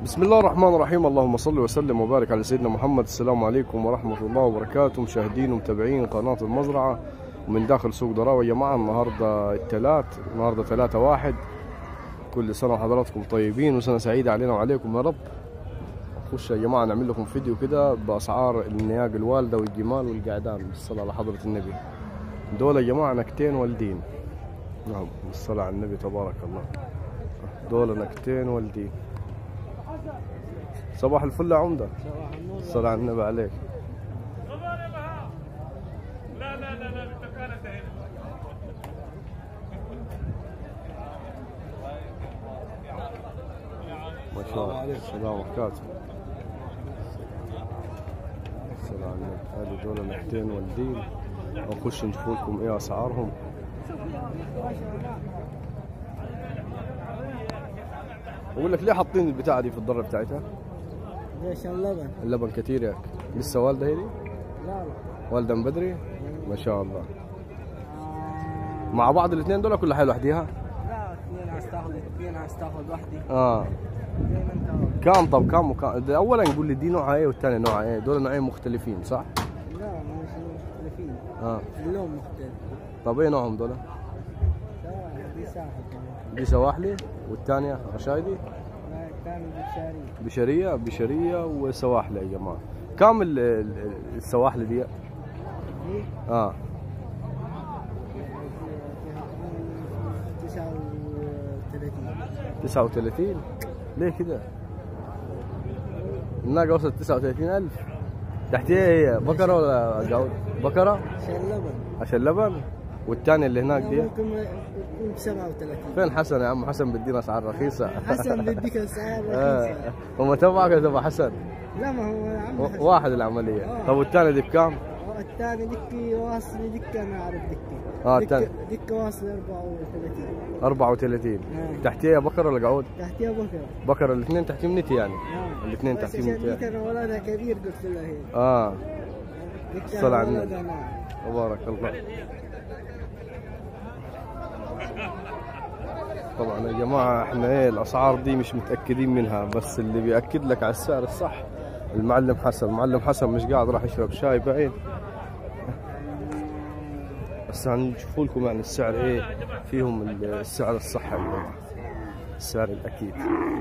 بسم الله الرحمن الرحيم اللهم صل وسلم وبارك على سيدنا محمد السلام عليكم ورحمة الله وبركاته مشاهدين ومتابعين قناة المزرعة ومن داخل سوق دراوة يا جماعة النهاردة الثلاث النهاردة ثلاثة واحد كل سنة وحضراتكم طيبين وسنة سعيدة علينا وعليكم يا رب نخش يا جماعة نعمل لكم فيديو كده بأسعار النياق الوالدة والجمال والقعدان بالصلاة على حضرة النبي دول يا جماعة نكتين والدين نعم بالصلاة على النبي تبارك الله دول نكتين والدين صباح الفل يا عمدة الصلاة على النبي عليك لا لا لا لا كانت هنا ما شاء الله السلام وبركاته السلام عليكم هذه دول نحتين والدين نخش نشوف لكم ايه اسعارهم بقول لك ليه حاطين البتاعه دي في الضره بتاعتها؟ ليش اللبن؟ اللبن كتير ياك لسه والده هي دي؟ لا لا والده من بدري؟ ما شاء الله مع بعض الاثنين دول كل حاجه لوحديها؟ لا اثنين عايز تاخذ اثنين عايز تاخذ وحدي اه زي ما انت كم طب كم وكم ده اولا نقول لي دي نوعها ايه والثاني نوعها ايه دول نوعين مختلفين صح؟ لا مش مختلفين اه اللون مختلف طب ايه نوعهم دول؟ سواء دي ساحل كمان دي سواحلي والثانيه رشايدي لا الثاني بشاري بشريه بشريه وسواحلي يا جماعه كم ال- ال- السواحلي دي؟ دي اه تسعة وثلاثين 39 ليه كده؟ الناقه وصلت 39000 تحتيها هي بقره ولا جود؟ بقره عشان اللبن عشان لبن والثانيه اللي هناك دي ممكن يكون ب 37 فين حسن يا عم حسن بدينا اسعار رخيصه حسن بديك اسعار آه. رخيصة هم تبعك ولا تبع حسن؟ لا ما هو يا عم و- حسن. واحد العمليه آه. طب والثانيه دي بكام؟ الثاني دكي واصل دكة انا اعرف دكة آه، دكة- الثاني. دكة واصل 34 34 آه. تحتيها بقره ولا قعود؟ تحتيها بكرة بقره الاثنين تحتيهم نتي يعني نعم. الاثنين بس تحتيهم عشان نتي ديك انا ولدها كبير قلت لها هي اه ديك الصلاة على النبي. ولدها نعم تبارك الله طبعا يا جماعة احنا ايه الاسعار دي مش متأكدين منها بس اللي بيأكد لك على السعر الصح المعلم حسن المعلم حسن مش قاعد راح يشرب شاي باين بس هنشوف لكم يعني السعر ايه فيهم السعر الصح يا جماعة السعر الأكيد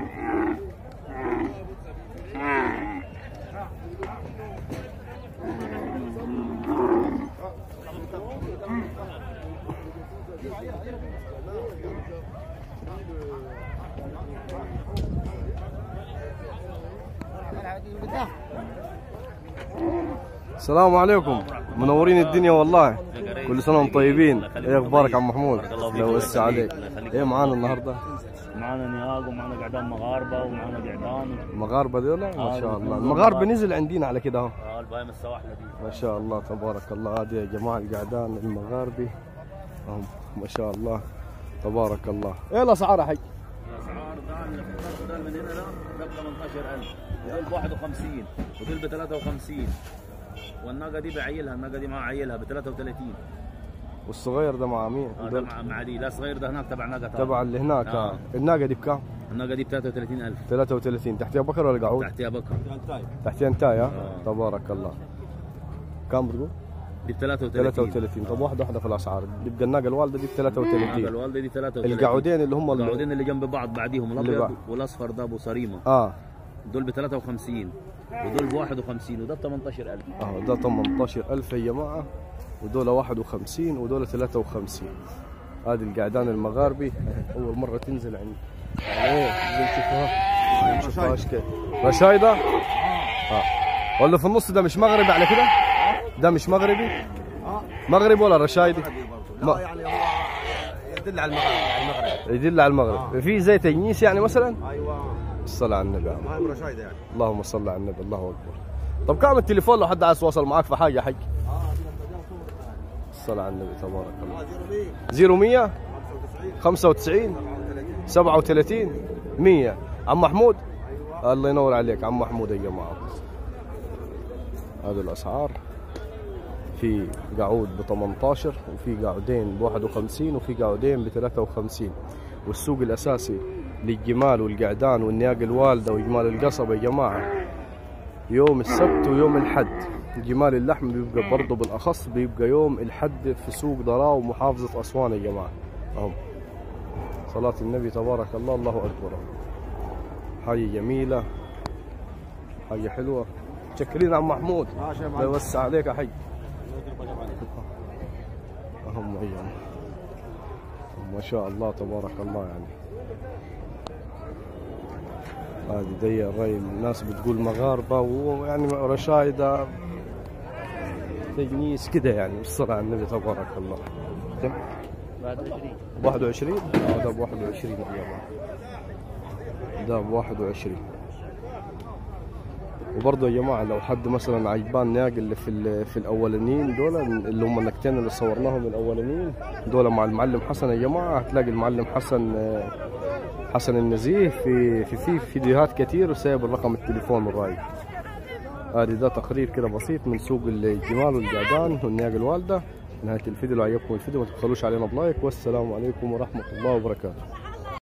السلام عليكم منورين الدنيا والله كل سنة وانتم طيبين ايه اخبارك عم محمود لو وسع عليك ايه معانا النهارده معانا نياق ومعانا قعدان مغاربه ومعانا قعدان المغاربة دول ما شاء الله المغاربة نزل عندنا على كده اهو آه، البايم السواحل دي ما شاء الله تبارك الله هذه يا جماعة القعدان المغاربي هم ما شاء الله تبارك الله ايه الاسعار يا حج الاسعار ده من هنا ده ب 18000 ودول ب 51 ودول ب 53 والناقه دي بعيلها الناقه دي مع عيلها ب 33 والصغير ده مع مين آه، ده دول مع مع دي لا صغير ده هناك تبع ناقه تبع اللي هناك آه. آه. الناقة دي بكام الناقه دي ب 33000 33 تحتها بكر ولا قعود تحتها بكر تحتها انتاي ها آه. تبارك الله كم بتقول دي ب 33 33 طب واحدة واحدة في الاسعار يبقى الناقة الوالدة دي ب الناقه 33 الوالده دي 33 القعودين اللي هم ال- القعودين اللي جنب بعض بعديهم اللي الابيض بعد. والاصفر ده ابو صريمه اه دول ب 53 ودول ب 51 وده ب 18000 اه ده 18000 يا جماعة ودول 51 ودول 53 هذه القعدان المغاربي أول مرة تنزل عندي يعني ايه بنشوفها بنشوفهاش كيف رشايدة اه ولا في النص ده مش مغربي على كده ده مش مغربي مغربي ولا رشايدي ما يعني هو يدل على المغرب على المغرب يدل على المغرب في زي تجنيس يعني مثلا ايوه الصلاة على النبي ما هي رشايده يعني اللهم صل على النبي الله اكبر طب كم التليفون لو حد عايز يتواصل معك في حاجه حق الصلاة على النبي تبارك الله 0100 95 37 100 عم محمود الله ينور عليك عم محمود يا جماعه هذه الاسعار في قعود ب 18 وفي قعودين ب 51 وفي قعودين ب 53 والسوق الاساسي للجمال والقعدان والنياق الوالدة وجمال القصب يا جماعة يوم السبت ويوم الحد جمال اللحم بيبقى برضه بالأخص بيبقى يوم الحد في سوق ضراء ومحافظة أسوان يا جماعة أهم صلاة النبي تبارك الله الله أكبر حاجة جميلة حاجة حلوة شكرين عم محمود الله يوسع عليك يا حي أهم أيام ما شاء الله تبارك الله يعني هذه دي الري الناس بتقول مغاربة ويعني رشايدة تجنيس كده يعني بالصلاة على النبي تبارك الله كم؟ 21 اه ده ب 21 يا جماعة ده ب 21 وبرضه يا جماعة لو حد مثلا عجبان ناقل اللي في ال- في الأولانيين دول اللي هم النكتين اللي صورناهم الأولانيين دول مع المعلم حسن يا جماعة هتلاقي المعلم حسن آه، حسن النزيه في في في فيديوهات كتير وسايب الرقم التليفون الرايق هذه ده تقرير كده بسيط من سوق الجمال والقعدان والنياق الوالدة نهاية الفيديو لو عجبكم الفيديو ما تبخلوش علينا بلايك والسلام عليكم ورحمة الله وبركاته